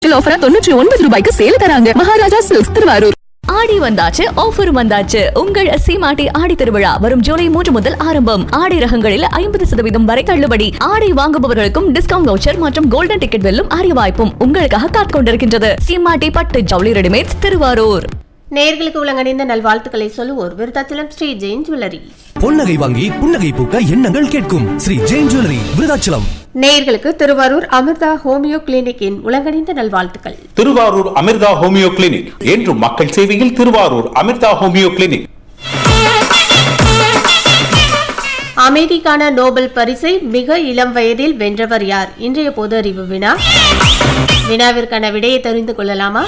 ஆஃபரா தொண்ணூற்றி ஒன்பது ரூபாய்க்கு சேல தராங்க மகாராஜா சில்க்ஸ் திருவாரூர் ஆடி வந்தாச்சு ஆஃபர் வந்தாச்சு உங்கள் சீமாட்டி ஆடி திருவிழா வரும் ஜூலை மூன்று முதல் ஆரம்பம் ஆடி ரகங்களில் ஐம்பது சதவீதம் வரை தள்ளுபடி ஆடை வாங்குபவர்களுக்கும் டிஸ்கவுண்ட் வவுச்சர் மற்றும் கோல்டன் டிக்கெட் வெல்லும் அரிய வாய்ப்பும் உங்களுக்காக காத்துக் கொண்டிருக்கின்றது சீமாட்டி பட்டு ஜவுளி ரெடிமேட்ஸ் திருவாரூர் நேர்களுக்கு உலகணிந்த நல்வாழ்த்துக்களை சொல்லுவோர் விருத்தாச்சலம் ஸ்ரீ ஜெயின் ஜுவல்லரி பொன்னகை வாங்கி புன்னகை பூக்க எண்ணங்கள் கேட்கும் ஸ்ரீ ஜெயின் ஜுவல்லரி விருதாச்சலம் நேர்களுக்கு திருவாரூர் அமிர்தா ஹோமியோ கிளினிக்கின் உலகணிந்த நல்வாழ்த்துக்கள் திருவாரூர் அமிர்தா ஹோமியோ கிளினிக் என்றும் மக்கள் சேவையில் திருவாரூர் அமிர்தா ஹோமியோ கிளினிக் அமைதிக்கான நோபல் பரிசை மிக இளம் வயதில் வென்றவர் யார் இன்றைய பொது அறிவு வினா வினாவிற்கான விடையை தெரிந்து கொள்ளலாமா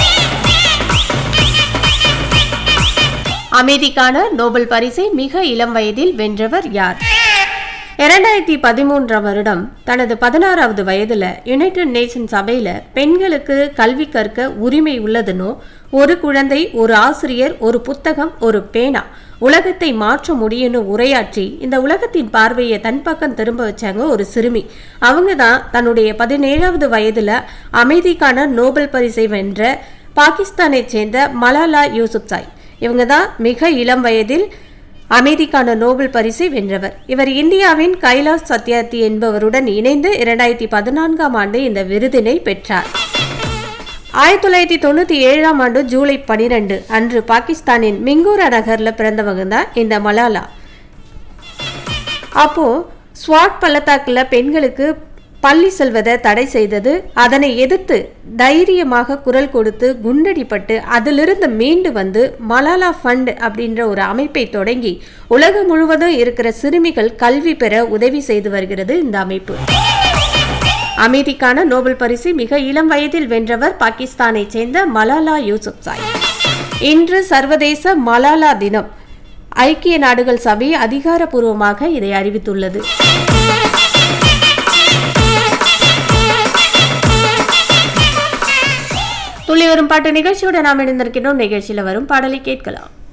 அமைதிக்கான நோபல் பரிசை மிக இளம் வயதில் வென்றவர் யார் இரண்டாயிரத்தி பதிமூன்றாம் வருடம் தனது பதினாறாவது வயதுல யுனைடெட் நேஷன் சபையில பெண்களுக்கு கல்வி கற்க உரிமை உள்ளதுன்னு ஒரு குழந்தை ஒரு ஆசிரியர் ஒரு புத்தகம் ஒரு பேனா உலகத்தை மாற்ற முடியும்னு உரையாற்றி இந்த உலகத்தின் பார்வையை தன் பக்கம் திரும்ப வச்சாங்க ஒரு சிறுமி அவங்க தான் தன்னுடைய பதினேழாவது வயதுல அமைதிக்கான நோபல் பரிசை வென்ற பாகிஸ்தானைச் சேர்ந்த மலாலா யூசுப்சாய் இவங்க தான் மிக இளம் வயதில் அமைதிக்கான நோபல் பரிசை வென்றவர் இவர் இந்தியாவின் கைலாஷ் சத்யார்த்தி என்பவருடன் இணைந்து இரண்டாயிரத்தி பதினான்காம் ஆண்டு இந்த விருதினை பெற்றார் ஆயிரத்தி தொள்ளாயிரத்தி தொண்ணூற்றி ஏழாம் ஆண்டு ஜூலை பனிரெண்டு அன்று பாகிஸ்தானின் மிங்கூரா நகர்ல பிறந்தவங்க தான் இந்த மலாலா அப்போ ஸ்வாட் பள்ளத்தாக்குல பெண்களுக்கு பள்ளி செல்வதை தடை செய்தது அதனை எதிர்த்து தைரியமாக குரல் கொடுத்து குண்டடிப்பட்டு அதிலிருந்து மீண்டு வந்து மலாலா ஃபண்ட் அப்படின்ற ஒரு அமைப்பை தொடங்கி உலகம் முழுவதும் இருக்கிற சிறுமிகள் கல்வி பெற உதவி செய்து வருகிறது இந்த அமைப்பு அமைதிக்கான நோபல் பரிசு மிக இளம் வயதில் வென்றவர் பாகிஸ்தானைச் சேர்ந்த மலாலா யூசுப்சாய் இன்று சர்வதேச மலாலா தினம் ஐக்கிய நாடுகள் சபை அதிகாரப்பூர்வமாக இதை அறிவித்துள்ளது துள்ளி வரும் பாட்டு நிகழ்ச்சியோட நாம் இணைந்திருக்கிறோம் நிகழ்ச்சியில வரும் பாடலை கேட்கலாம்